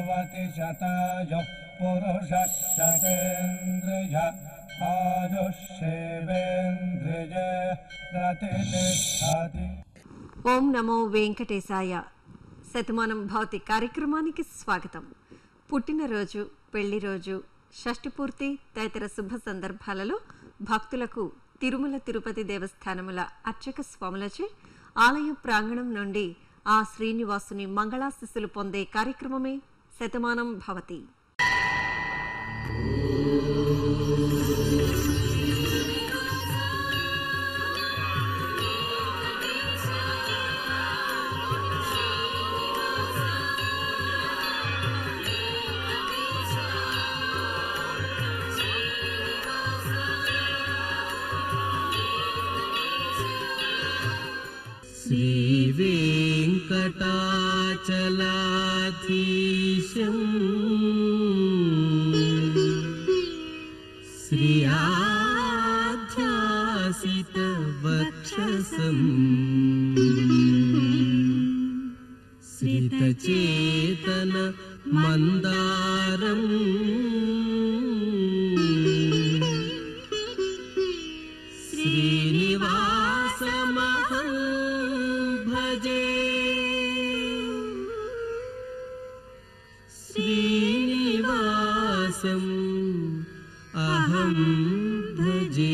जीवति शतायुः पुरुषः शतेन्द्रिय आयुष्येवेन्द्रिय प्रतिष्ठति ఓం నమో వెంకటేశాయ శతమానం భౌతి కార్యక్రమానికి స్వాగతం పుట్టినరోజు పెళ్లి రోజు షష్ఠి పూర్తి తదితర శుభ సందర్భాలలో భక్తులకు తిరుమల తిరుపతి దేవస్థానముల అర్చక స్వాములచే ఆలయ ప్రాంగణం నుండి ఆ శ్రీనివాసుని మంగళాశిస్సులు పొందే కార్యక్రమమే శతమానం భవతి श्रीवेङ्कटाचलाधीशम् श्रियाध्यासितवक्षसम् श्रितचेतन मन्दारम् श्रीनिवासमहं भजे श्रीनिवासम् अहं भजे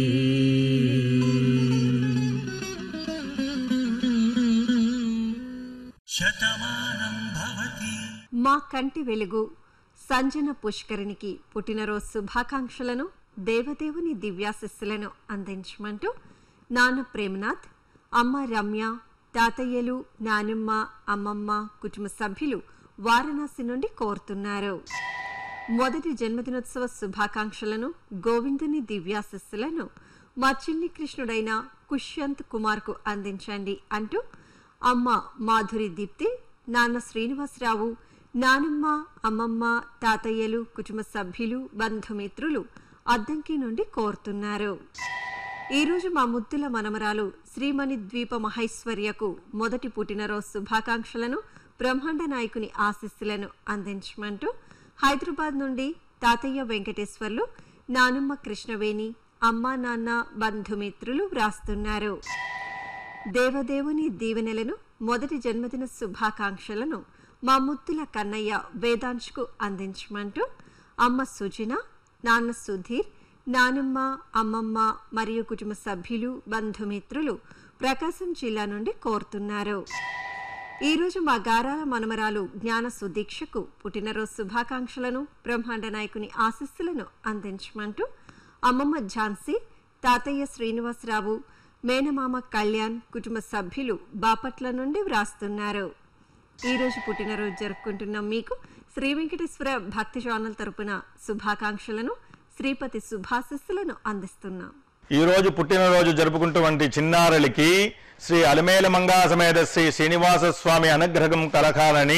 మా కంటి వెలుగు సంజన పుష్కరిణికి పుట్టినరోజు శుభాకాంక్షలను దేవదేవుని దివ్యాశిస్సులను అందించమంటూ నాన్న ప్రేమనాథ్ అమ్మ రమ్య తాతయ్యలు నానమ్మ అమ్మమ్మ కుటుంబ సభ్యులు వారణాసి నుండి కోరుతున్నారు మొదటి జన్మదినోత్సవ శుభాకాంక్షలను గోవిందుని దివ్యాశిస్సులను మా చిన్ని కృష్ణుడైన కుష్యంత్ కుమార్కు అందించండి అంటూ అమ్మ మాధురి దీప్తి నాన్న శ్రీనివాసరావు నానమ్మ అమ్మమ్మ తాతయ్యలు కుటుంబ సభ్యులు బంధుమిత్రులు అద్దంకి నుండి కోరుతున్నారు ఈరోజు మా ముద్దుల మనమరాలు శ్రీమణి ద్వీప మహైశ్వర్యకు మొదటి పుట్టినరోజు శుభాకాంక్షలను బ్రహ్మాండ నాయకుని ఆశీస్సులను అందించమంటూ హైదరాబాద్ నుండి తాతయ్య వెంకటేశ్వర్లు నానమ్మ కృష్ణవేణి అమ్మా నాన్న బంధుమిత్రులు వ్రాస్తున్నారు దేవదేవుని దీవెనలను మొదటి జన్మదిన శుభాకాంక్షలను మా ముద్దుల కన్నయ్య వేదాంశ్కు అందించమంటూ అమ్మ సుజన నాన్న సుధీర్ నానమ్మ అమ్మమ్మ మరియు కుటుంబ సభ్యులు బంధుమిత్రులు ప్రకాశం జిల్లా నుండి కోరుతున్నారు ఈరోజు మా గారాల మనమరాలు జ్ఞాన సుదీక్షకు పుట్టినరోజు శుభాకాంక్షలను బ్రహ్మాండ నాయకుని ఆశస్సులను అందించమంటూ అమ్మమ్మ ఝాన్సీ తాతయ్య శ్రీనివాసరావు మేనమామ కళ్యాణ్ కుటుంబ సభ్యులు బాపట్ల నుండి వ్రాస్తున్నారు ఈరోజు పుట్టినరోజు జరుపుకుంటున్న మీకు శ్రీ వెంకటేశ్వర భక్తి ఛానల్ తరపున శుభాకాంక్షలను శ్రీపతి శుభాశస్సులను అందిస్తున్నాం ఈ రోజు పుట్టినరోజు జరుపుకుంటున్నటువంటి చిన్నారులకి శ్రీ అలమేల మంగా సమేత శ్రీ శ్రీనివాస స్వామి అనుగ్రహం కలకాలని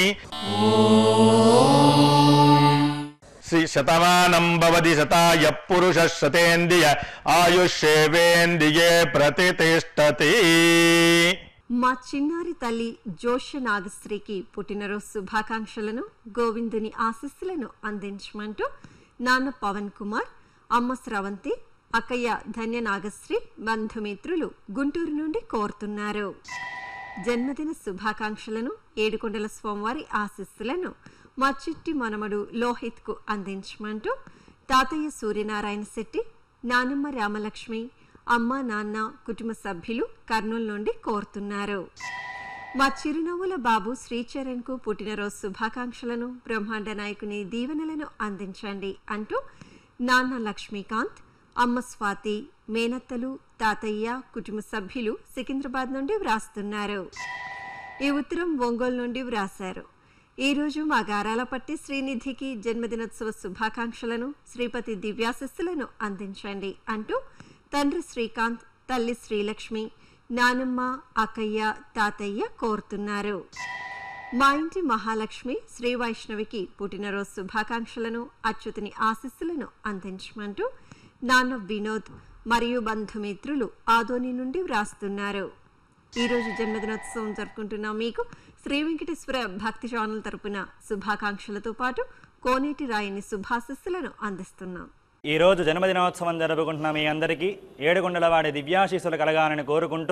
శ్రీ శతమానం భవతి శతాయ పురుష శతేంద్రియ ఆయుష్యేవేంద్రియే ప్రతిష్టతి మా చిన్నారి తల్లి జోష్య నాగశ్రీకి పుట్టినరోజు శుభాకాంక్షలను గోవిందుని ఆశీస్సులను అందించమంటూ నాన్న పవన్ కుమార్ అమ్మ స్రవంతి అక్కయ్య ధన్య నాగశ్రీ బంధుమిత్రులు గుంటూరు నుండి కోరుతున్నారు జన్మదిన శుభాకాంక్షలను ఏడుకొండల స్వామివారి ఆశీస్సులను మా చిట్టి మనమడు లోహిత్కు అందించమంటూ తాతయ్య సూర్యనారాయణ శెట్టి నానమ్మ రామలక్ష్మి అమ్మ నాన్న కుటుంబ సభ్యులు కర్నూలు నుండి కోరుతున్నారు మా చిరునవ్వుల బాబు శ్రీచరణ్కు పుట్టినరోజు శుభాకాంక్షలను బ్రహ్మాండ నాయకుని దీవెనలను అందించండి అంటూ నాన్న లక్ష్మీకాంత్ అమ్మ స్వాతి మేనత్తలు తాతయ్య కుటుంబ సభ్యులు సికింద్రాబాద్ నుండి వ్రాస్తున్నారు ఈ ఉత్తరం ఒంగోలు నుండి వ్రాశారు ఈ రోజు మా గారాల పట్టి శ్రీనిధికి జన్మదినోత్సవ శుభాకాంక్షలను శ్రీపతి దివ్యాశస్సులను అందించండి అంటూ తండ్రి శ్రీకాంత్ తల్లి శ్రీలక్ష్మి నానమ్మ అక్కయ్య తాతయ్య కోరుతున్నారు మా ఇంటి మహాలక్ష్మి శ్రీ వైష్ణవికి పుట్టినరోజు శుభాకాంక్షలను అచ్యుతుని ఆశీస్సులను అందించమంటూ నాన్న వినోద్ మరియు బంధుమిత్రులు ఆదోని నుండి వ్రాస్తున్నారు ఈరోజు జన్మదినోత్సవం జరుపుకుంటున్న మీకు శ్రీ వెంకటేశ్వర భక్తి ఛానల్ తరపున శుభాకాంక్షలతో పాటు కోనేటి రాయిని శుభాశస్సులను అందిస్తున్నాం ఈ రోజు జన్మదినోత్సవం జరుపుకుంటున్న మీ అందరికీ ఏడుగుండలవాడి దివ్యాశీస్సులు కలగాలని కోరుకుంటూ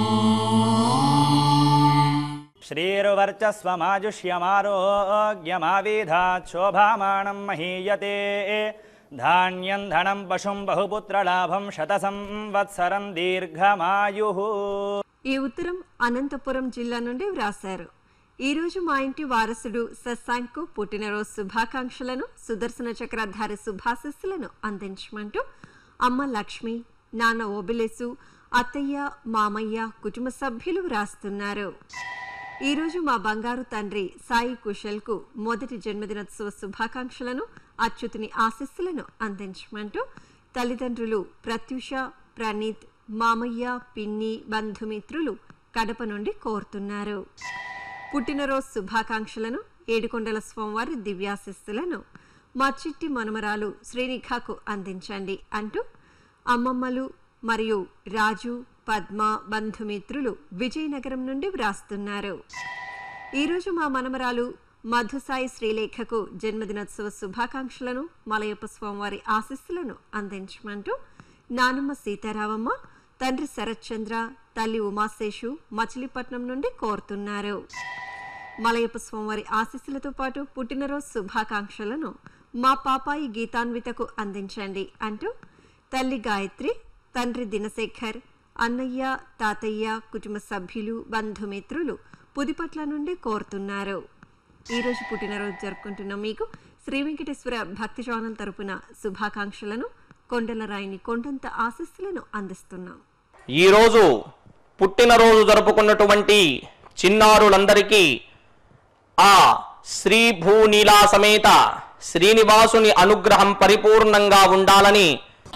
శ్రీరువర్చస్వమాజుష్యమారోగ్యమావిధాత్ శోభామానం మహీయతే ధాన్యం ధనం పశుం బహుపుత్రలాభం శత సంవత్సరం దీర్ఘమాయు ఈ ఉత్తరం అనంతపురం జిల్లా నుండి వ్రాశారు ఈ రోజు మా ఇంటి వారసుడు శశాంకు పుట్టినరోజు శుభాకాంక్షలను సుదర్శన చక్రధారి శుభాశస్సులను అందించమంటూ అమ్మ లక్ష్మి నాన్న ఓబిలేసు అత్తయ్య మామయ్య కుటుంబ సభ్యులు వ్రాస్తున్నారు ఈ రోజు మా బంగారు తండ్రి సాయి కుశల్కు మొదటి జన్మదినోత్సవ శుభాకాంక్షలను అచ్యుతుని ఆశస్సులను అందించమంటూ తల్లిదండ్రులు ప్రత్యూష ప్రణీత్ మామయ్య పిన్ని బంధుమిత్రులు కడప నుండి కోరుతున్నారు పుట్టినరోజు శుభాకాంక్షలను ఏడుకొండల స్వామివారి దివ్యాశిస్సులను మా చిట్టి మనుమరాలు శ్రీనిఖాకు అందించండి అంటూ అమ్మమ్మలు మరియు రాజు పద్మ బంధుమిత్రులు విజయనగరం నుండి వ్రాస్తున్నారు ఈరోజు మా మనమరాలు మధుసాయి శ్రీలేఖకు జన్మదినోత్సవ శుభాకాంక్షలను మలయప్ప స్వామివారి ఆశీస్సులను అందించమంటూ నానమ్మ సీతారామమ్మ తండ్రి శరత్చంద్ర తల్లి ఉమాశేషు మచిలీపట్నం నుండి కోరుతున్నారు మలయప్ప స్వామివారి ఆశీస్సులతో పాటు పుట్టినరోజు శుభాకాంక్షలను మా పాపాయి గీతాన్వితకు అందించండి అంటూ తల్లి గాయత్రి తండ్రి దినశేఖర్ అన్నయ్య తాతయ్య కుటుంబ సభ్యులు బంధుమిత్రులు పుదిపట్ల నుండి కోరుతున్నారు ఈరోజు పుట్టినరోజు జరుపుకుంటున్న మీకు శ్రీ వెంకటేశ్వర భక్తి ఛానల్ తరపున శుభాకాంక్షలను కొండల రాయిని కొండంత ఆశీస్సులను అందిస్తున్నాం ఈరోజు పుట్టినరోజు జరుపుకున్నటువంటి చిన్నారులందరికీ ఆ శ్రీ భూనీలా సమేత శ్రీనివాసుని అనుగ్రహం పరిపూర్ణంగా ఉండాలని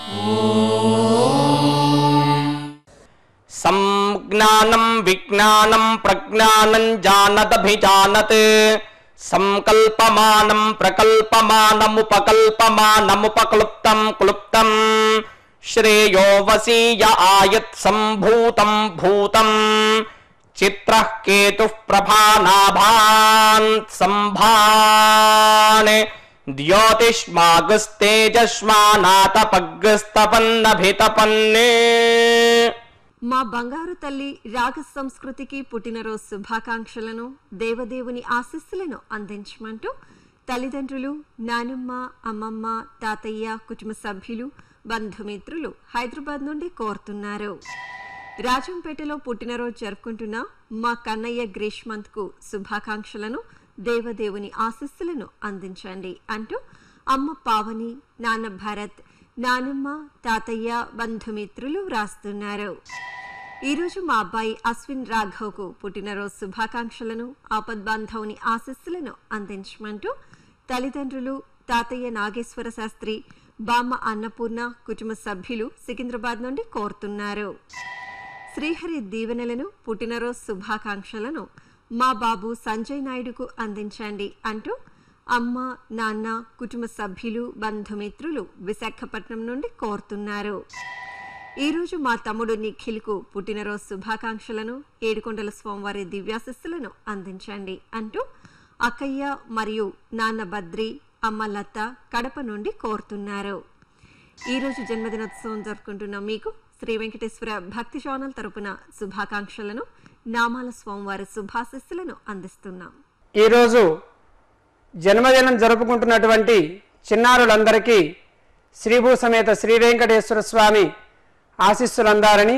సంజ్ఞానం విజ్ఞానం ప్రజ్ఞానం జానదభిజానత్ సంకల్పమానం ప్రకల్పమానముపకల్పమానముపక్లుప్తం క్లుప్తం శ్రేయో వసీయ ఆయత్ సంభూతం భూతం చిత్ర కేతు ప్రభానాభాన్ సంభాన్ ద్యోతిష్మాగుస్తేజస్మానాతపగ్స్తపన్నభితపన్నే మా బంగారు తల్లి రాగ సంస్కృతికి పుట్టినరోజు శుభాకాంక్షలను దేవదేవుని ఆశీస్సులను అందించమంటూ తల్లిదండ్రులు నానమ్మ అమ్మమ్మ తాతయ్య కుటుంబ సభ్యులు బంధుమిత్రులు హైదరాబాద్ నుండి కోరుతున్నారు రాజంపేటలో పుట్టినరోజు జరుపుకుంటున్న మా కన్నయ్య గ్రీష్మంత్కు శుభాకాంక్షలను దేవదేవుని ఆశీస్సులను అందించండి అంటూ అమ్మ పావని నాన్న భరత్ నానమ్మ తాతయ్య బంధుమిత్రులు వ్రాస్తున్నారు ఈరోజు మా అబ్బాయి అశ్విన్ రాఘవ్కు పుట్టినరోజు శుభాకాంక్షలను ఆపద్బాంధవుని ఆశస్సులను అందించమంటూ తల్లిదండ్రులు తాతయ్య నాగేశ్వర శాస్త్రి బామ్మ అన్నపూర్ణ కుటుంబ సభ్యులు సికింద్రాబాద్ నుండి కోరుతున్నారు శ్రీహరి దీవెనలను పుట్టినరోజు శుభాకాంక్షలను మా బాబు సంజయ్ నాయుడుకు అందించండి అంటూ అమ్మ నాన్న కుటుంబ సభ్యులు బంధుమిత్రులు విశాఖపట్నం నుండి కోరుతున్నారు ఈరోజు మా తమ్ముడు నిఖిల్కు పుట్టినరోజు శుభాకాంక్షలను ఏడుకొండల స్వామివారి దివ్యాశస్సులను అందించండి అంటూ అక్కయ్య మరియు నాన్న బద్రి అమ్మ లత కడప నుండి కోరుతున్నారు ఈరోజు జన్మదినోత్సవం జరుపుకుంటున్న మీకు శ్రీ వెంకటేశ్వర భక్తి ఛానల్ తరపున శుభాకాంక్షలను నామాల స్వామివారి శుభాశస్సులను అందిస్తున్నాం ఈరోజు జన్మదినం జరుపుకుంటున్నటువంటి చిన్నారులందరికీ శ్రీభూ సమేత శ్రీ వెంకటేశ్వర స్వామి ఆశీస్సులందారని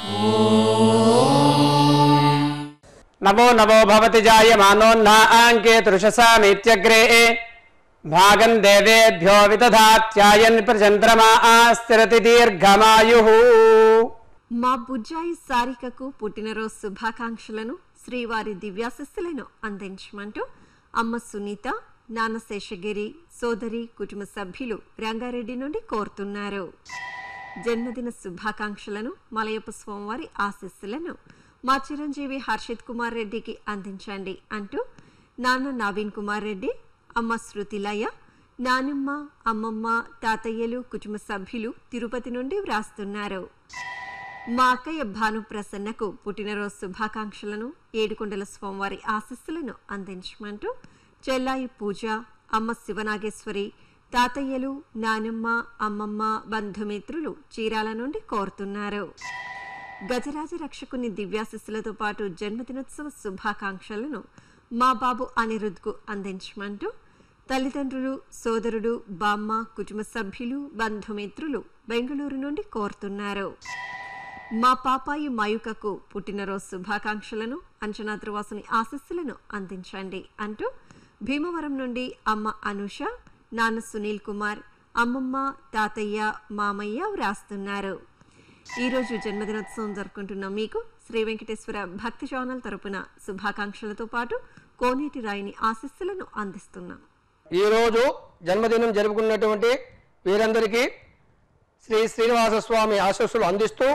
నవో నవో భవతి జాయమానోన్నా ఆంకే తృషసామిత్యగ్రే భాగం దేవేభ్యో విదధాత్యాయన్ ప్రచంద్రమా స్థిరతి దీర్ఘమాయు మా బుజ్జాయి సారికకు పుట్టినరోజు శుభాకాంక్షలను శ్రీవారి దివ్యాశస్సులను అందించమంటూ అమ్మ సునీత నాన్న శేషగిరి సోదరి కుటుంబ సభ్యులు రంగారెడ్డి నుండి కోరుతున్నారు జన్మదిన శుభాకాంక్షలను మలయప్ప స్వామివారి ఆశస్సులను మా చిరంజీవి హర్షిత్ కుమార్ రెడ్డికి అందించండి అంటూ నాన్న నవీన్ కుమార్ రెడ్డి అమ్మ శృతిలయ నానమ్మ అమ్మమ్మ తాతయ్యలు కుటుంబ సభ్యులు తిరుపతి నుండి వ్రాస్తున్నారు మా అక్కయ్య భాను ప్రసన్నకు పుట్టినరోజు శుభాకాంక్షలను ఏడుకొండల స్వామివారి ఆశస్సులను అందించమంటూ చెల్లాయి పూజ అమ్మ శివనాగేశ్వరి తాతయ్యలు నానమ్మ అమ్మమ్మ బంధుమిత్రులు చీరాల నుండి కోరుతున్నారు గజరాజ రక్షకుని దివ్యాశిస్సులతో పాటు జన్మదినోత్సవ శుభాకాంక్షలను మా బాబు అనిరుద్కు అందించమంటూ తల్లిదండ్రులు సోదరుడు బామ్మ కుటుంబ సభ్యులు బంధుమిత్రులు బెంగళూరు నుండి కోరుతున్నారు మా పాపాయి మయుకకు పుట్టినరోజు శుభాకాంక్షలను అంచనా త్రివాసుని ఆశస్సులను అందించండి అంటూ భీమవరం నుండి అమ్మ అనుష నాన్న సునీల్ కుమార్ అమ్మమ్మ తాతయ్య మామయ్య వ్రాస్తున్నారు ఈరోజు జన్మదినోత్సవం జరుపుకుంటున్న మీకు శ్రీ వెంకటేశ్వర భక్తి ఛానల్ తరపున శుభాకాంక్షలతో పాటు కోనేటి రాయిని ఆశస్సులను అందిస్తున్నాం ఈరోజు జన్మదినం జరుపుకున్నటువంటి వీరందరికీ శ్రీ శ్రీనివాస స్వామి ఆశస్సులు అందిస్తూ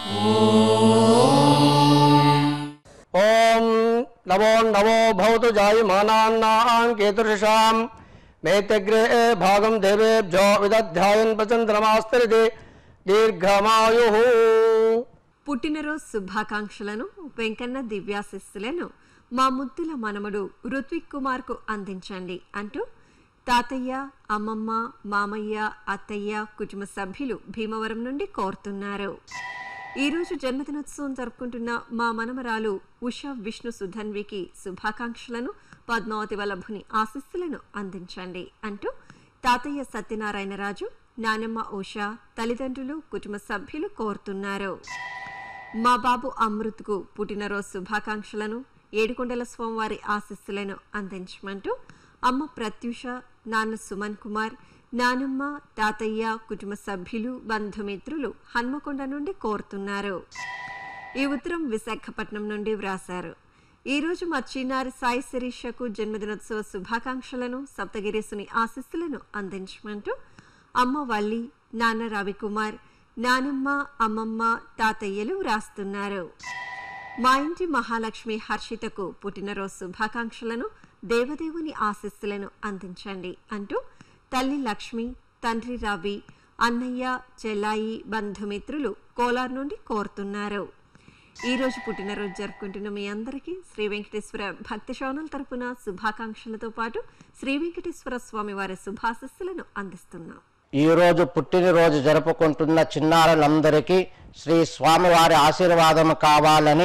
ఓం నమో నమో భవతు జాయమానాన్నాం కేతుషాం మేతగ్రే భాగం దేవేభ్యో విదధ్యాయన్ ప్రచంద్రమాస్తరితే దీర్ఘమాయు పుట్టినరోజు శుభాకాంక్షలను వెంకన్న దివ్యాశిస్సులను మా ముద్దుల మనమడు ఋత్విక్ కుమార్కు అందించండి అంటూ తాతయ్య అమ్మమ్మ మామయ్య అత్తయ్య కుటుంబ సభ్యులు భీమవరం నుండి కోరుతున్నారు ఈరోజు జన్మదినోత్సవం జరుపుకుంటున్న మా మనమరాలు ఉషా విష్ణు సుధన్వికి శుభాకాంక్షలను పద్మావతి వల్లభుని ఆశస్సులను అందించండి అంటూ తాతయ్య సత్యనారాయణరాజు నానమ్మ ఉషా తల్లిదండ్రులు కుటుంబ సభ్యులు కోరుతున్నారు మా బాబు అమృత్కు పుట్టినరోజు శుభాకాంక్షలను ఏడుకొండల స్వామివారి ఆశస్సులను అందించమంటూ అమ్మ ప్రత్యూష నాన్న సుమన్ కుమార్ నానమ్మ తాతయ్య కుటుంబ సభ్యులు బంధుమిత్రులు హన్మకొండ నుండి కోరుతున్నారు ఈ ఉత్తరం విశాఖపట్నం నుండి వ్రాశారు ఈ రోజు మా చిన్నారి సాయి శిరీషకు జన్మదినోత్సవ శుభాకాంక్షలను సప్తగిరీసుని ఆశస్సులను అందించమంటూ అమ్మ వల్లి నాన్న రవికుమార్ నానమ్మ అమ్మమ్మ తాతయ్యలు వ్రాస్తున్నారు మా ఇంటి మహాలక్ష్మి హర్షితకు పుట్టినరోజు శుభాకాంక్షలను దేవదేవుని ఆశస్సులను అందించండి అంటూ తల్లి లక్ష్మి తండ్రి రవి అన్నయ్య చెల్లాయి బంధుమిత్రులు కోలార్ నుండి కోరుతున్నారు ఈ రోజు పుట్టినరోజు జరుపుకుంటున్న మీ అందరికీ శ్రీ వెంకటేశ్వర భక్తి ఛానల్ తరపున శుభాకాంక్షలతో పాటు శ్రీ వెంకటేశ్వర స్వామి వారి శుభాశస్సులను అందిస్తున్నాం ఈ రోజు పుట్టినరోజు జరుపుకుంటున్న చిన్నారులందరికీ శ్రీ స్వామివారి ఆశీర్వాదం కావాలని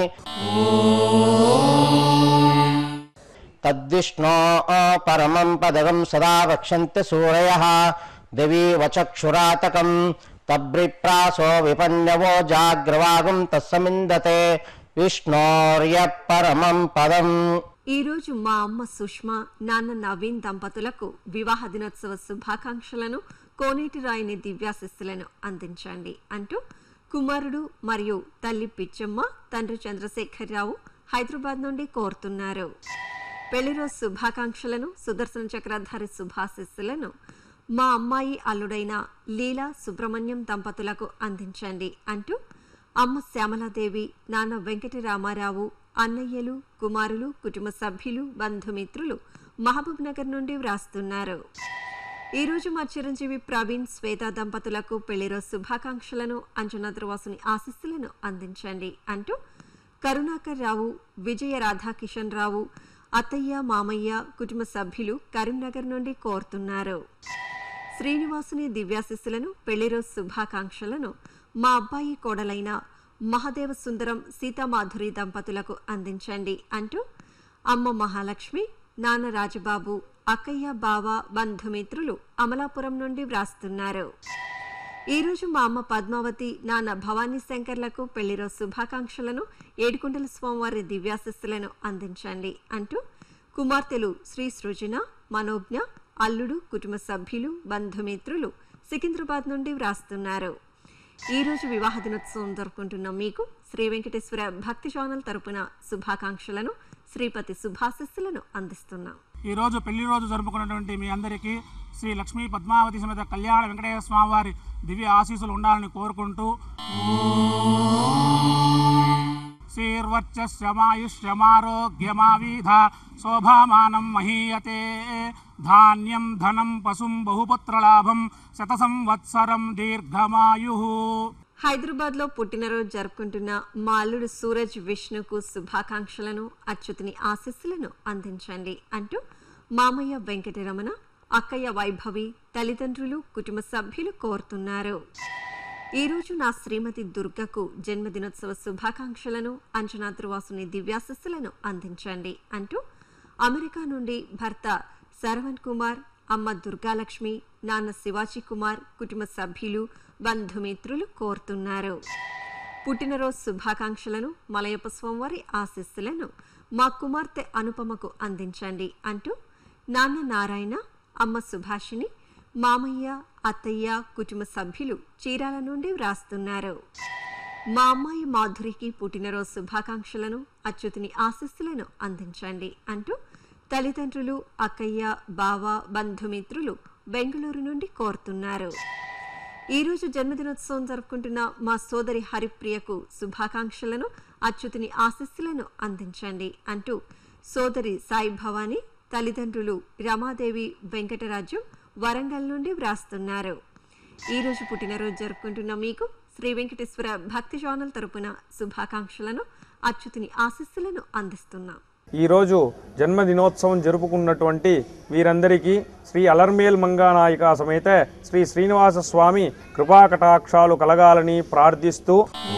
తద్విష్ణో పరమం పదగం సదా వక్షంతి సూరయ దివి వచక్షురాతకం తబ్రిప్రాసో విపన్యవో జాగ్రవాగం తస్సమిందతే విష్ణోర్య పరమం పదం ఈ రోజు మా అమ్మ సుష్మా నాన్న నవీన్ దంపతులకు వివాహ దినోత్సవ శుభాకాంక్షలను కోనేటి రాయిని దివ్యాశిస్సులను అందించండి అంటూ కుమారుడు మరియు తల్లి పిచ్చమ్మ తండ్రి చంద్రశేఖరరావు హైదరాబాద్ నుండి కోరుతున్నారు పెళ్లిరోజు శుభాకాంక్షలను సుదర్శన చక్రధారి శుభాశిస్సులను మా అమ్మాయి అల్లుడైన లీలా సుబ్రహ్మణ్యం దంపతులకు అందించండి అంటూ అమ్మ శ్యామలాదేవి నాన్న వెంకటి రామారావు అన్నయ్యలు కుమారులు కుటుంబ సభ్యులు బంధుమిత్రులు మహబూబ్ నగర్ నుండి వ్రాస్తున్నారు ఈ రోజు మా చిరంజీవి ప్రవీణ్ శ్వేత దంపతులకు పెళ్లిరోజు శుభాకాంక్షలను అంజనా ధ్రువాసుని ఆశస్సులను అందించండి అంటూ కరుణాకర్ రావు విజయ రాధాకిషన్ రావు అత్తయ్య మామయ్య కుటుంబ సభ్యులు కరీంనగర్ నుండి కోరుతున్నారు శ్రీనివాసుని దివ్యాశిస్సులను పెళ్లిరోజు శుభాకాంక్షలను మా అబ్బాయి కోడలైన మహాదేవ సుందరం సీతామాధురి దంపతులకు అందించండి అంటూ అమ్మ మహాలక్ష్మి నాన్న రాజబాబు అక్కయ్య బావ బంధుమిత్రులు అమలాపురం నుండి వ్రాస్తున్నారు ఈ రోజు మా అమ్మ పద్మావతి నాన్న భవానీ శంకర్లకు పెళ్లిరోజు శుభాకాంక్షలను ఏడుకొండల స్వామివారి దివ్యాశిస్సులను అందించండి అంటూ కుమార్తెలు శ్రీ సృజన మనోజ్ఞ అల్లుడు కుటుంబ సభ్యులు బంధుమిత్రులు సికింద్రాబాద్ నుండి వ్రాస్తున్నారు ఈ రోజు వివాహ దినోత్సవం జరుపుకుంటున్న మీకు శ్రీ వెంకటేశ్వర భక్తి ఛానల్ తరపున శుభాకాంక్షలను శ్రీపతి శుభాశస్సులను అందిస్తున్నాం ఈ రోజు పెళ్లి రోజు జరుపుకున్నటువంటి మీ అందరికీ శ్రీ లక్ష్మీ పద్మావతి సమేత కళ్యాణ వెంకటేశ్వర స్వామి వారి దివ్య ఆశీస్సులు ఉండాలని కోరుకుంటూ శ్రీర్వర్చస్యమాయుష్యమారోగ్యమావీధ శోభామానం మహీయతే ధాన్యం ధనం పశుం బహుపుత్రలాభం శత సంవత్సరం దీర్ఘమాయు హైదరాబాద్లో పుట్టినరోజు జరుపుకుంటున్న మా అల్లుడు సూరజ్ విష్ణుకు శుభాకాంక్షలను అచ్యుతుని ఆశీస్సులను అందించండి అంటూ మామయ్య వెంకటరమణ అక్కయ్య వైభవి తల్లిదండ్రులు కుటుంబ సభ్యులు కోరుతున్నారు ఈ రోజు నా శ్రీమతి దుర్గకు జన్మదినోత్సవ శుభాకాంక్షలను అంజనాద్రివాసుని దివ్యాశస్సులను అందించండి అంటూ అమెరికా నుండి భర్త శరవణ్ కుమార్ అమ్మ దుర్గాలక్ష్మి నాన్న శివాజీ కుమార్ కుటుంబ సభ్యులు బంధుమిత్రులు కోరుతున్నారు పుట్టినరోజు శుభాకాంక్షలను మలయప్ప స్వామివారి ఆశీస్సులను మా కుమార్తె అనుపమకు అందించండి అంటూ నాన్న నారాయణ అమ్మ సుభాషిణి మామయ్య అత్తయ్య కుటుంబ సభ్యులు చీరాల నుండి వ్రాస్తున్నారు మా అమ్మాయి మాధురికి పుట్టినరోజు శుభాకాంక్షలను అచ్యుతిని ఆశీస్సులను అందించండి అంటూ తల్లిదండ్రులు అక్కయ్య బావ బంధుమిత్రులు బెంగళూరు నుండి కోరుతున్నారు ఈ రోజు జన్మదినోత్సవం జరుపుకుంటున్న మా సోదరి హరిప్రియకు శుభాకాంక్షలను అచ్యుతిని ఆశీస్సులను అందించండి అంటూ సోదరి సాయి భవాని తల్లిదండ్రులు రమాదేవి వెంకటరాజ్యం వరంగల్ నుండి వ్రాస్తున్నారు ఈ రోజు పుట్టినరోజు జరుపుకుంటున్న మీకు శ్రీ వెంకటేశ్వర భక్తి ఛానల్ తరపున శుభాకాంక్షలను అచ్యుతిని ఆశీస్సులను అందిస్తున్నాం ఈరోజు జన్మదినోత్సవం జరుపుకున్నటువంటి వీరందరికీ శ్రీ అలర్మేల్ మంగానాయిక సమేత శ్రీ శ్రీనివాస స్వామి కృపాకటాక్షాలు కలగాలని ప్రార్థిస్తూ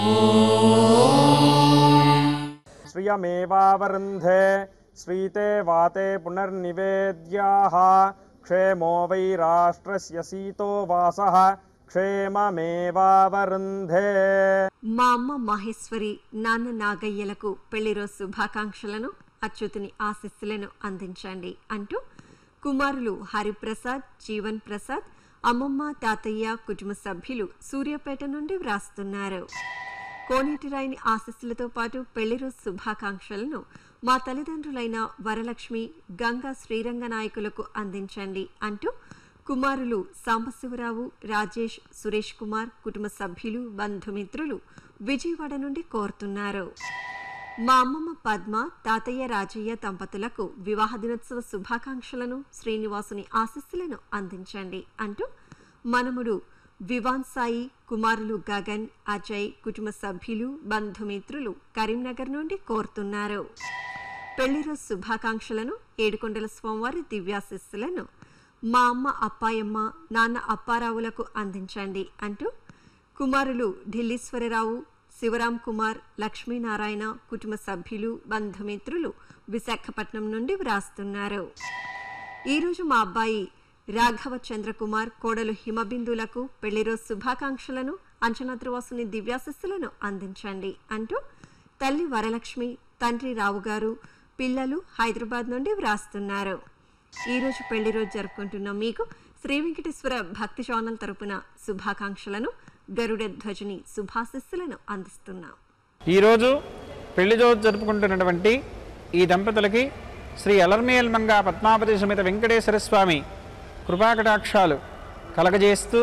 శ్రియమేవావరుంధే శ్రీతే వాతే పునర్నివేద్యాః క్షేమో వై రాష్ట్రస్య సీతో వాసః క్షేమమేవావరుంధే మా అమ్మ మహేశ్వరి నాన్న నాగయ్యలకు పెళ్లిరోజు శుభాకాంక్షలను అచ్యుతిని ఆశీస్సులను అందించండి అంటూ కుమారులు హరిప్రసాద్ జీవన్ ప్రసాద్ అమ్మమ్మ తాతయ్య కుటుంబ సభ్యులు సూర్యాపేట నుండి వ్రాస్తున్నారు కోనేటిరాయిని ఆశీస్సులతో పాటు పెళ్లిరోజు శుభాకాంక్షలను మా తల్లిదండ్రులైన వరలక్ష్మి గంగా శ్రీరంగ నాయకులకు అందించండి అంటూ కుమారులు సాంబశివరావు రాజేష్ సురేష్ కుమార్ కుటుంబ సభ్యులు బంధుమిత్రులు విజయవాడ నుండి కోరుతున్నారు మా అమ్మమ్మ పద్మ తాతయ్య రాజయ్య దంపతులకు వివాహ దినోత్సవ శుభాకాంక్షలను శ్రీనివాసుని ఆశీస్సులను అందించండి అంటూ మనముడు వివాన్ సాయి కుమారులు గగన్ అజయ్ కుటుంబ సభ్యులు బంధుమిత్రులు కరీంనగర్ నుండి కోరుతున్నారు పెళ్లిరోజు శుభాకాంక్షలను ఏడుకొండల స్వామివారి దివ్యాశిస్సులను మా అమ్మ అప్పాయమ్మ నాన్న అప్పారావులకు అందించండి అంటూ కుమారులు ఢిల్లీశ్వరరావు శివరాం కుమార్ లక్ష్మీనారాయణ కుటుంబ సభ్యులు బంధుమిత్రులు విశాఖపట్నం నుండి వ్రాస్తున్నారు ఈరోజు మా అబ్బాయి రాఘవ చంద్రకుమార్ కోడలు హిమబిందులకు పెళ్లిరోజు శుభాకాంక్షలను అంచనాద్రివాసుని దివ్యాశస్సులను అందించండి అంటూ తల్లి వరలక్ష్మి తండ్రి రావు గారు పిల్లలు హైదరాబాద్ నుండి వ్రాస్తున్నారు ఈరోజు పెళ్లి రోజు జరుపుకుంటున్న మీకు శ్రీ వెంకటేశ్వర భక్తి ఛానల్ తరపున శుభాకాంక్షలను గరుడ ధ్వజుని శుభాశస్సులను అందిస్తున్నాం ఈరోజు పెళ్లి రోజు జరుపుకుంటున్నటువంటి ఈ దంపతులకి శ్రీ అలర్మేల్ మంగా పద్మావతి సమేత వెంకటేశ్వర స్వామి కృపాకటాక్షాలు కలగజేస్తూ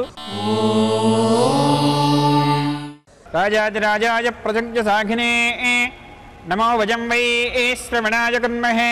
రాజాదిరాజాయ ప్రజజ్ఞ సాఘినే నమో వజం వై శ్రవణాయ కన్మహే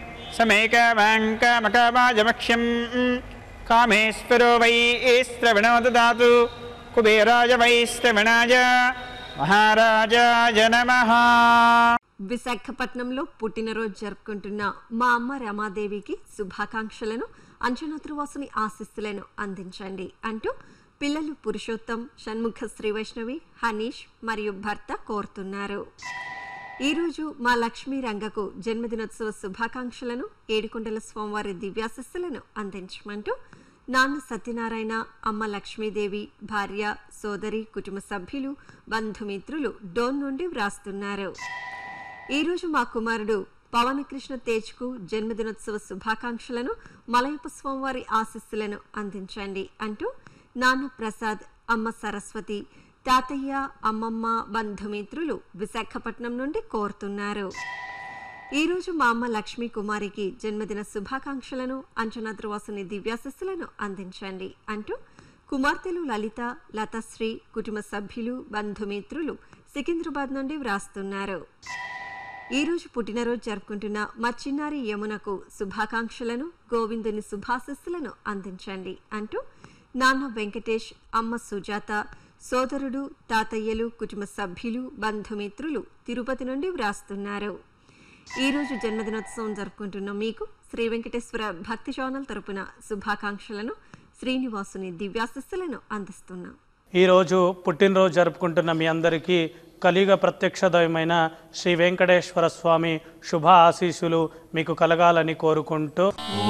సమేకమాంకమకవాజమక్ష్యం కామేశ్వరో వై శ్రవణో దదాతు కుబేరాయ వై శ్రవణాయ మహారాజాయ నమః విశాఖపట్నంలో పుట్టినరోజు జరుపుకుంటున్న మా అమ్మ రమాదేవికి శుభాకాంక్షలను అంచనాద్రివాసుని ఆశీస్సులను అందించండి అంటూ పిల్లలు పురుషోత్తం షణ్ముఖ శ్రీ వైష్ణవి హనీష్ మరియు భర్త కోరుతున్నారు ఈరోజు మా లక్ష్మీ రంగకు జన్మదినోత్సవ శుభాకాంక్షలను ఏడుకొండల స్వామివారి దివ్యాశస్సులను అందించమంటూ నాన్న సత్యనారాయణ అమ్మ లక్ష్మీదేవి భార్య సోదరి కుటుంబ సభ్యులు బంధుమిత్రులు డోన్ నుండి వ్రాస్తున్నారు ఈరోజు మా కుమారుడు పవనకృష్ణ తేజ్కు జన్మదినోత్సవ శుభాకాంక్షలను మలయప్ప స్వామివారి ఆశీస్సులను అందించండి అంటూ నాన్న ప్రసాద్ అమ్మ సరస్వతి తాతయ్య అమ్మమ్మ బంధుమిత్రులు విశాఖపట్నం నుండి కోరుతున్నారు ఈరోజు మా అమ్మ లక్ష్మీ కుమారికి జన్మదిన శుభాకాంక్షలను అంచనాద్రవాసుని దివ్యాశస్సులను అందించండి అంటూ కుమార్తెలు లలిత లతశ్రీ కుటుంబ సభ్యులు బంధుమిత్రులు సికింద్రాబాద్ నుండి వ్రాస్తున్నారు ఈరోజు పుట్టినరోజు జరుపుకుంటున్న మా చిన్నారి యమునకు శుభాకాంక్షలను గోవిందుని శుభాశస్సులను అందించండి అంటూ నాన్న వెంకటేష్ అమ్మ సుజాత సోదరుడు తాతయ్యలు కుటుంబ సభ్యులు బంధుమిత్రులు తిరుపతి నుండి వ్రాస్తున్నారు ఈరోజు జన్మదినోత్సవం జరుపుకుంటున్న మీకు శ్రీ వెంకటేశ్వర భక్తి ఛానల్ తరపున శుభాకాంక్షలను శ్రీనివాసుని దివ్యాశస్సులను అందిస్తున్నాం ఈరోజు పుట్టినరోజు జరుపుకుంటున్న మీ అందరికీ కలియుగ ప్రత్యక్ష దైవమైన శ్రీ వెంకటేశ్వర స్వామి శుభ ఆశీస్సులు మీకు కలగాలని కోరుకుంటూ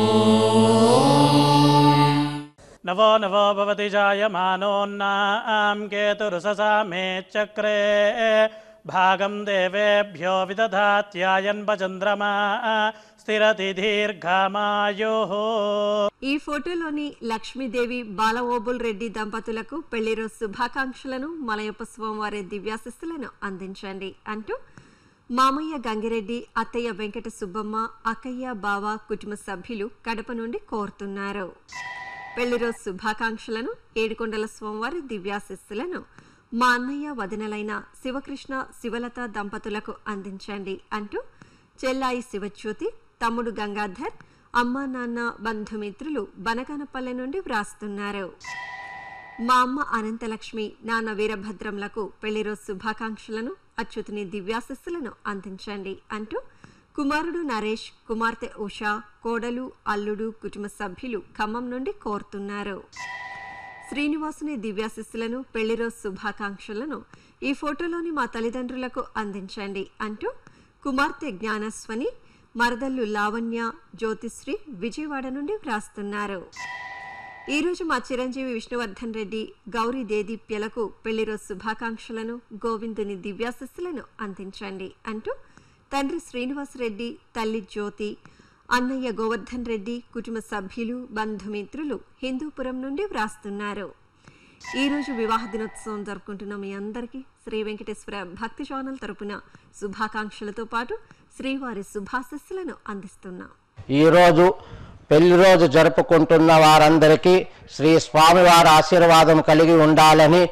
నవో నవో భవతి జాయమానోన్నాం కేతురుససా మే చక్రే భాగం దేవేభ్యో విదధాత్యాయన్ భచంద్రమా స్థిరతి దీర్ఘమాయో ఈ ఫోటోలోని లక్ష్మీదేవి బాలఓబుల్ రెడ్డి దంపతులకు పెళ్లి రోజు శుభాకాంక్షలను మలయప్ప స్వామివారి దివ్యాశిస్సులను అందించండి అంటూ మామయ్య గంగిరెడ్డి అత్తయ్య వెంకట సుబ్బమ్మ అక్కయ్య బావ కుటుంబ సభ్యులు కడప నుండి కోరుతున్నారు పెళ్లి రోజు శుభాకాంక్షలను ఏడుకొండల స్వామివారి దివ్యాశిస్సులను మా అన్నయ్య వదినలైన శివకృష్ణ శివలత దంపతులకు అందించండి అంటూ చెల్లాయి శివజ్యోతి తమ్ముడు గంగాధర్ అమ్మా నాన్న బంధుమిత్రులు బనగానపల్లె నుండి వ్రాస్తున్నారు మా అమ్మ అనంతలక్ష్మి నాన్న వీరభద్రంలకు పెళ్లి రోజు శుభాకాంక్షలను అచ్యుతుని దివ్యాశస్సులను అందించండి అంటూ కుమారుడు నరేష్ కుమార్తె ఉషా కోడలు అల్లుడు కుటుంబ సభ్యులు ఖమ్మం నుండి కోరుతున్నారు శ్రీనివాసుని దివ్యాశిస్సులను పెళ్లి రోజు శుభాకాంక్షలను ఈ ఫోటోలోని మా తల్లిదండ్రులకు అందించండి అంటూ కుమార్తె జ్ఞానస్వని మరదల్లు లావణ్య జ్యోతిశ్రీ విజయవాడ నుండి వ్రాస్తున్నారు ఈరోజు మా చిరంజీవి విష్ణువర్ధన్ రెడ్డి గౌరీ దేదీప్యలకు పెళ్లి రోజు శుభాకాంక్షలను గోవిందుని దివ్యాశస్సులను అందించండి అంటూ తండ్రి శ్రీనివాసరెడ్డి తల్లి జ్యోతి అన్నయ్య గోవర్ధన్ రెడ్డి కుటుంబ సభ్యులు బంధుమిత్రులు హిందూపురం నుండి వ్రాస్తున్నారు ఈరోజు వివాహ దినోత్సవం జరుపుకుంటున్న మీ అందరికీ శ్రీ వెంకటేశ్వర భక్తి ఛానల్ తరపున శుభాకాంక్షలతో పాటు శ్రీవారి శుభాశస్సులను అందిస్తున్నాం ఈరోజు పెళ్లి రోజు జరుపుకుంటున్న వారందరికీ శ్రీ స్వామివారి ఆశీర్వాదం కలిగి ఉండాలని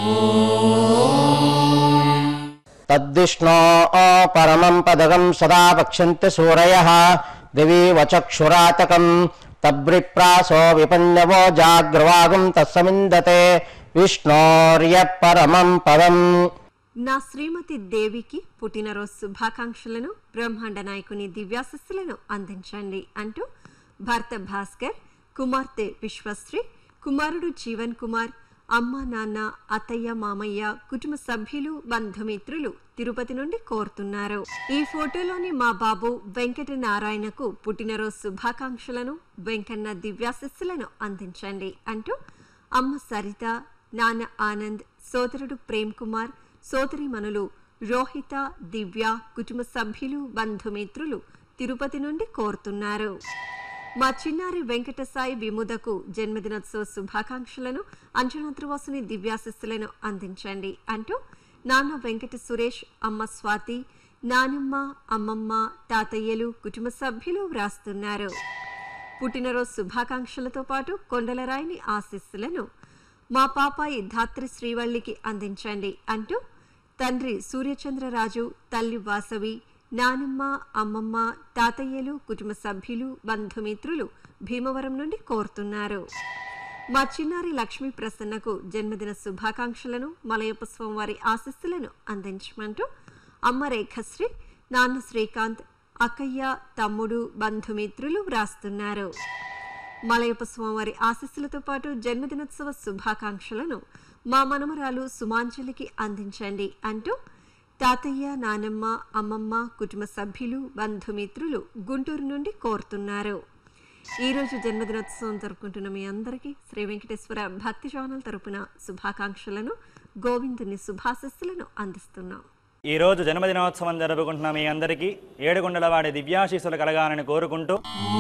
తద్విష్ణో పరమం పదగం సదా వక్ష్యంతి సూరయ దివి వచక్షురాతకం తబ్రిప్రాసో విపన్నవో జాగ్రవాగం తస్సమిందతే విష్ణోర్య పరమం పదం నా శ్రీమతి దేవికి పుట్టినరోజు శుభాకాంక్షలను బ్రహ్మాండ నాయకుని దివ్యాశస్సులను అందించండి అంటూ భర్త భాస్కర్ కుమార్తె విశ్వశ్రీ కుమారుడు జీవన్ కుమార్ అమ్మ నాన్న అత్తయ్య మామయ్య కుటుంబ సభ్యులు బంధుమిత్రులు తిరుపతి నుండి కోరుతున్నారు ఈ ఫోటోలోని మా బాబు వెంకట నారాయణకు పుట్టినరోజు శుభాకాంక్షలను వెంకన్న దివ్యాశస్సులను అందించండి అంటూ అమ్మ సరిత నాన్న ఆనంద్ సోదరుడు ప్రేమ్ కుమార్ సోదరిమణులు రోహిత దివ్య కుటుంబ సభ్యులు బంధుమిత్రులు తిరుపతి నుండి కోరుతున్నారు మా చిన్నారి వెంకటసాయి విముదకు జన్మదినోత్సవ శుభాకాంక్షలను అంజనాద్రవాసుని దివ్యాశస్సులను అందించండి అంటూ నాన్న వెంకట సురేష్ అమ్మ స్వాతి నానమ్మ అమ్మమ్మ తాతయ్యలు కుటుంబ సభ్యులు వ్రాస్తున్నారు పుట్టినరోజు శుభాకాంక్షలతో పాటు కొండలరాయిని ఆశీస్సులను మా పాపాయి ధాత్రి శ్రీవల్లికి అందించండి అంటూ తండ్రి సూర్యచంద్రరాజు తల్లి వాసవి నానమ్మ అమ్మమ్మ తాతయ్యలు కుటుంబ సభ్యులు బంధుమిత్రులు భీమవరం నుండి కోరుతున్నారు మా చిన్నారి లక్ష్మీ ప్రసన్నకు జన్మదిన శుభాకాంక్షలను మలయప్ప స్వామివారి ఆశస్సులను అందించమంటూ అమ్మ రేఖశ్రీ నాన్న శ్రీకాంత్ అక్కయ్య తమ్ముడు బంధుమిత్రులు వ్రాస్తున్నారు మలయప్ప స్వామివారి ఆశస్సులతో పాటు జన్మదినోత్సవ శుభాకాంక్షలను మా మనమరాలు సుమాంజలికి అందించండి అంటూ తాతయ్య నానమ్మ అమ్మమ్మ కుటుంబ సభ్యులు బంధుమిత్రులు గుంటూరు నుండి కోరుతున్నారు ఈరోజు జన్మదినోత్సవం జరుపుకుంటున్న మీ అందరికీ శ్రీ వెంకటేశ్వర భక్తి ఛానల్ తరపున శుభాకాంక్షలను గోవిందుని శుభాశస్సులను అందిస్తున్నాం ఈ రోజు జన్మదినోత్సవం జరుపుకుంటున్న మీ అందరికీ ఏడుగుండలవాడి దివ్యాశీస్సులు కలగాలని కోరుకుంటూ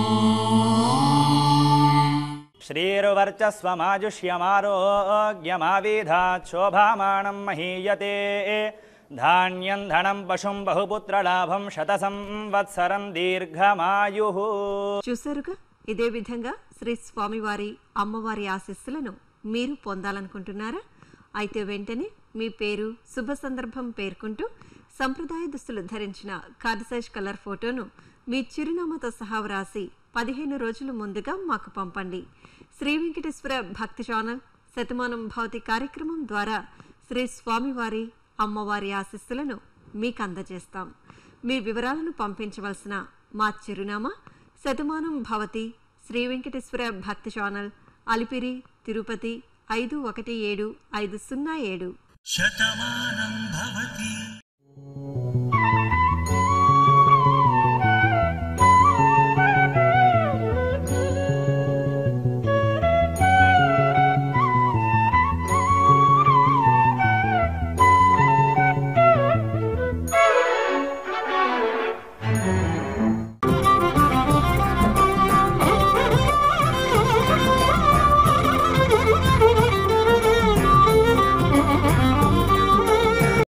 శ్రీరువర్చస్వమాజుష్యమారోగ్యమావిధాత్ శోభామానం మహీయతే ధాన్యం ధనం పశుం బహుపుత్రలాభం శత సంవత్సరం దీర్ఘమాయు చూసారుగా ఇదే విధంగా శ్రీ స్వామివారి అమ్మవారి ఆశీస్సులను మీరు పొందాలనుకుంటున్నారా అయితే వెంటనే మీ పేరు శుభ సందర్భం పేర్కొంటూ సంప్రదాయ దుస్తులు ధరించిన కార్డ్ సైజ్ కలర్ ఫోటోను మీ చిరునామాతో సహా వ్రాసి పదిహేను రోజుల ముందుగా మాకు పంపండి శ్రీ వెంకటేశ్వర భక్తి ఛానల్ శతమానం భవతి కార్యక్రమం ద్వారా శ్రీ స్వామివారి అమ్మవారి ఆశీస్సులను మీకు అందజేస్తాం మీ వివరాలను పంపించవలసిన మా చిరునామా శతమానం భవతి శ్రీ వెంకటేశ్వర భక్తి ఛానల్ అలిపిరి తిరుపతి ఐదు ఒకటి ఏడు ఐదు సున్నా ఏడు శతమానం భవతి